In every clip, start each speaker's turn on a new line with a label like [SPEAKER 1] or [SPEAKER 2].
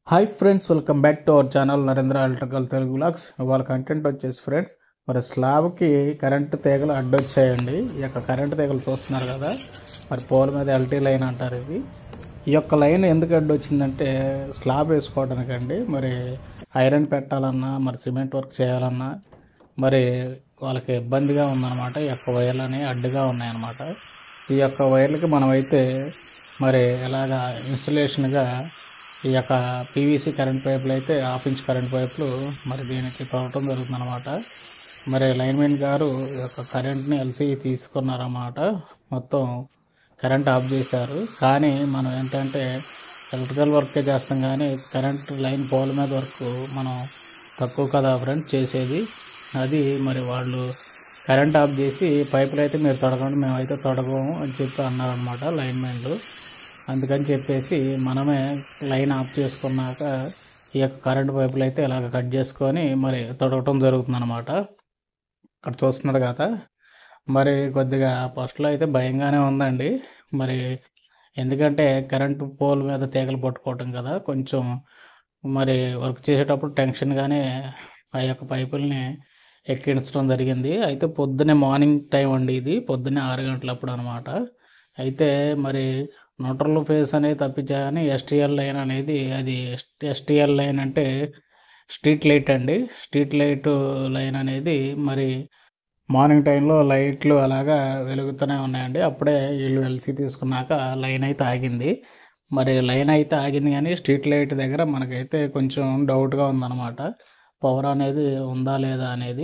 [SPEAKER 1] hi friends welcome back to our channel Narendra electrical Telugu blogs వాళ్ళ content వచ్చేసి friends మరి స్లాబ్కి కరెంటు తీగలు అడ్డొచ్చాయండి ఈ యొక్క కరెంటు తీగలు చూస్తున్నారు కదా మరి పోల్ మీద ఎల్టీ లైన్ అంటారు ఇది ఈ యొక్క లైన్ ఎందుకు అడ్డొచ్చిందంటే స్లాబ్ వేసుకోవడానికండి మరి ఐరన్ పెట్టాలన్నా మరి సిమెంట్ వర్క్ చేయాలన్నా మరి వాళ్ళకి ఇబ్బందిగా ఉందన్నమాట ఈ యొక్క వైర్లు అనేవి అడ్డుగా ఉన్నాయన్నమాట ఈ యొక్క వైర్లకి మనమైతే మరి ఎలాగా ఇన్స్టలేషన్గా ఈ యొక్క పీవీసీ కరెంట్ పైపులు అయితే హాఫ్ ఇంచ్ కరెంట్ పైపులు మరి దీనికి కొనటం జరుగుతుందన్నమాట మరి లైన్మెన్ గారు ఈ యొక్క కరెంట్ని ఎల్సీ తీసుకున్నారన్నమాట మొత్తం కరెంట్ ఆఫ్ చేశారు కానీ మనం ఏంటంటే ఎలక్ట్రికల్ వర్కే చేస్తాం కానీ కరెంట్ లైన్ పోల్ మీద వర్క్ మనం తక్కువ కదా ఫ్రెండ్స్ చేసేది అది మరి వాళ్ళు కరెంట్ ఆఫ్ చేసి పైపులు అయితే మీరు తొడగండి మేమైతే తొడగము అని చెప్పి అన్నారనమాట లైన్మెన్లు అందుకని చెప్పేసి మనమే లైన్ ఆఫ్ చేసుకున్నాక ఈ యొక్క కరెంట్ పైపులు అయితే ఇలాగ కట్ చేసుకొని మరి తొడగటం జరుగుతుందన్నమాట అక్కడ చూస్తున్నారు కదా మరి కొద్దిగా ఫస్ట్లో అయితే భయంగానే ఉందండి మరి ఎందుకంటే కరెంటు పోల్ మీద తీగలు పట్టుకోవటం కదా కొంచెం మరి వర్క్ చేసేటప్పుడు టెన్షన్గానే ఆ యొక్క పైపుల్ని ఎక్కించడం జరిగింది అయితే పొద్దునే మార్నింగ్ టైం అండి ఇది పొద్దున్నే ఆరు గంటలప్పుడు అనమాట అయితే మరి న్యూట్రల్ ఫేస్ అనేది తప్పించా కానీ ఎస్టీఎల్ లైన్ అనేది అది ఎస్టీఎల్ లైన్ అంటే స్ట్రీట్ లైట్ అండి స్ట్రీట్ లైట్ లైన్ అనేది మరి మార్నింగ్ టైంలో లైట్లు అలాగా వెలుగుతూనే ఉన్నాయండి అప్పుడే వీళ్ళు ఎల్సీ తీసుకున్నాక లైన్ అయితే ఆగింది మరి లైన్ అయితే ఆగింది కానీ స్ట్రీట్ లైట్ దగ్గర మనకైతే కొంచెం డౌట్గా ఉందన్నమాట పవర్ అనేది ఉందా లేదా అనేది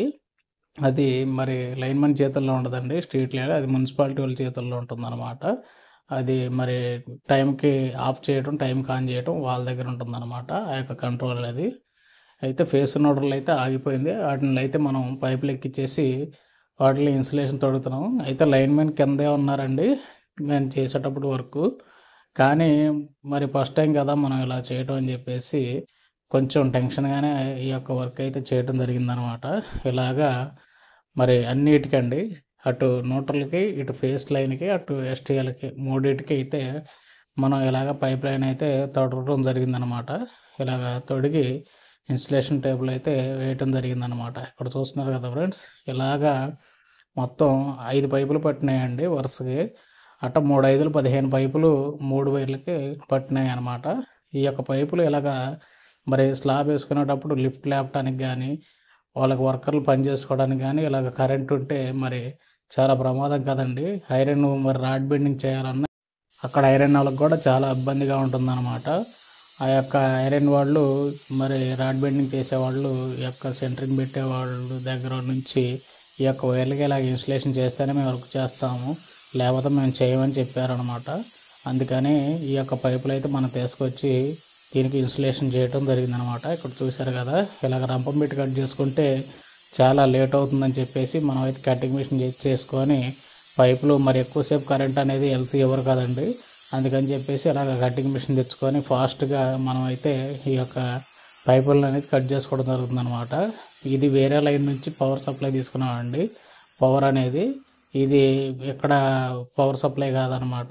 [SPEAKER 1] అది మరి లైన్మెన్ చేతుల్లో ఉండదండి స్ట్రీట్ లైట్ అది మున్సిపాలిటీ వాళ్ళ చేతుల్లో ఉంటుందన్నమాట అది మరి టైంకి ఆఫ్ చేయడం టైంకి ఆన్ చేయడం వాళ్ళ దగ్గర ఉంటుందన్నమాట ఆ యొక్క కంట్రోల్ అది అయితే ఫేస్ నోడర్లు అయితే ఆగిపోయింది వాటిని అయితే మనం పైపులు ఎక్కిచ్చేసి వాటిని ఇన్సులేషన్ తొడుగుతున్నాం అయితే లైన్మెన్ కిందే ఉన్నారండి నేను చేసేటప్పుడు వర్క్ కానీ మరి ఫస్ట్ టైం కదా మనం ఇలా చేయటం అని చెప్పేసి కొంచెం టెన్షన్గానే ఈ యొక్క వర్క్ అయితే చేయడం జరిగిందనమాట ఇలాగా మరి అన్నిటికండి అటు న్యూట్రల్కి ఇటు ఫేస్ లైన్కి అటు ఎస్టీఎల్కి మూడింటికి అయితే మనం ఇలాగ పైప్ లైన్ అయితే తొడగడం జరిగిందనమాట ఇలాగ తొడిగి ఇన్సులేషన్ టేబుల్ అయితే వేయటం జరిగిందనమాట ఇక్కడ చూస్తున్నారు కదా ఫ్రెండ్స్ ఇలాగా మొత్తం ఐదు పైపులు పట్టినాయండి వరుసకి అట్ట మూడు ఐదులు పదిహేను పైపులు మూడు వైర్లకి పట్టినాయి అనమాట ఈ యొక్క పైపులు ఇలాగా మరి స్లాబ్ వేసుకునేటప్పుడు లిఫ్ట్ లేపటానికి కానీ వాళ్ళకి వర్కర్లు పని చేసుకోవడానికి కానీ ఇలాగ కరెంట్ ఉంటే మరి చాలా ప్రమాదం కదండి ఐరన్ మరి రాడ్ బెండింగ్ చేయాలన్నా అక్కడ ఐరన్ వాళ్ళకి కూడా చాలా ఇబ్బందిగా ఉంటుందన్నమాట ఆ యొక్క ఐరన్ వాళ్ళు మరి రాడ్ బెండింగ్ చేసేవాళ్ళు ఈ యొక్క సెంటరింగ్ పెట్టేవాళ్ళు దగ్గర నుంచి ఈ యొక్క వైర్లకి ఇలాగ ఇన్సులేషన్ చేస్తేనే మేము వర్క్ చేస్తాము లేకపోతే మేము చేయమని చెప్పారనమాట అందుకని ఈ యొక్క పైపులు అయితే మనం తీసుకొచ్చి దీనికి ఇన్సులేషన్ చేయడం జరిగిందనమాట ఇక్కడ చూశారు కదా ఇలాగ రంపం పెట్టి కట్ చేసుకుంటే చాలా లేట్ అవుతుందని చెప్పేసి మనం అయితే కటింగ్ మిషన్ చేసుకొని పైపులు మరి ఎక్కువసేపు కరెంట్ అనేది ఎల్సీ ఇవ్వరు కదండి అందుకని చెప్పేసి అలాగ కటింగ్ మిషన్ తెచ్చుకొని ఫాస్ట్గా మనం అయితే ఈ యొక్క పైపులను అనేది కట్ చేసుకోవడం జరుగుతుంది అనమాట ఇది వేరే లైన్ నుంచి పవర్ సప్లై తీసుకున్నామండి పవర్ అనేది ఇది ఇక్కడ పవర్ సప్లై కాదనమాట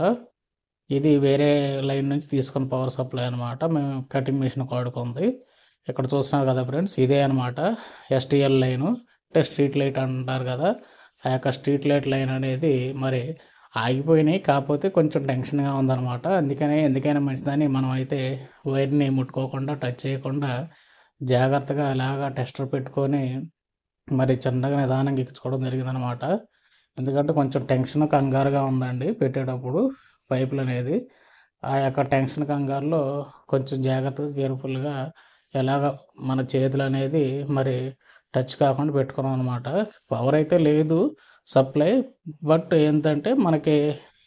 [SPEAKER 1] ఇది వేరే లైన్ నుంచి తీసుకున్న పవర్ సప్లై అనమాట మేము కటింగ్ మిషన్ వాడుకుంది ఇక్కడ చూస్తున్నారు కదా ఫ్రెండ్స్ ఇదే అనమాట ఎస్టీఎల్ లైను అంటే స్ట్రీట్ లైట్ అంటారు కదా ఆ యొక్క స్ట్రీట్ లైట్ లైన్ అనేది మరి ఆగిపోయినాయి కాకపోతే కొంచెం టెన్షన్గా ఉందన్నమాట అందుకనే ఎందుకైనా మంచిదని మనం అయితే వైర్ని ముట్టుకోకుండా టచ్ చేయకుండా జాగ్రత్తగా అలాగా టెస్టర్ పెట్టుకొని మరి చిన్నగా నిదానంగా ఎక్కించుకోవడం జరిగిందనమాట ఎందుకంటే కొంచెం టెన్షన్ కంగారుగా ఉందండి పెట్టేటప్పుడు పైపులు అనేది ఆ యొక్క టెన్షన్ కంగారులో కొంచెం జాగ్రత్తగా కేర్ఫుల్గా ఎలాగ మన చేతులు అనేది మరి టచ్ కాకుండా పెట్టుకున్నాం అనమాట పవర్ అయితే లేదు సప్లై బట్ ఏంటంటే మనకి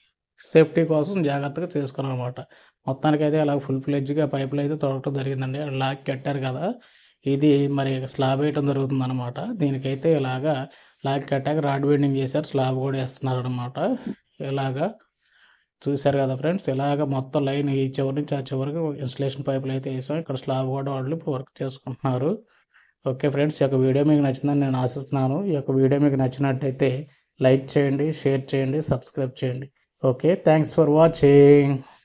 [SPEAKER 1] సేఫ్టీ కోసం జాగ్రత్తగా చేసుకున్నాం అనమాట మొత్తానికి అయితే అలా ఫుల్ ఫ్లెడ్జ్గా పైపులు అయితే తొడగటం జరిగిందండి లాక్ కట్టారు కదా ఇది మరి స్లాబ్ వేయటం జరుగుతుంది అనమాట దీనికైతే ఇలాగా లాక్ కట్టాక రాడ్ బెండింగ్ చేశారు స్లాబ్ కూడా వేస్తున్నారు అనమాట ఇలాగా చూశారు కదా ఫ్రెండ్స్ ఇలాగ మొత్తం లైన్ ఈ చివరి నుంచి ఆ చివరికి ఇన్సులేషన్ పైపులు అయితే వేసాం ఇక్కడ స్లాబ్ కూడా వాళ్ళు వర్క్ చేసుకుంటున్నారు ఓకే ఫ్రెండ్స్ ఈ యొక్క వీడియో మీకు నచ్చిందని నేను ఆశిస్తున్నాను ఈ యొక్క వీడియో మీకు నచ్చినట్టయితే లైక్ చేయండి షేర్ చేయండి సబ్స్క్రైబ్ చేయండి ఓకే థ్యాంక్స్ ఫర్ వాచింగ్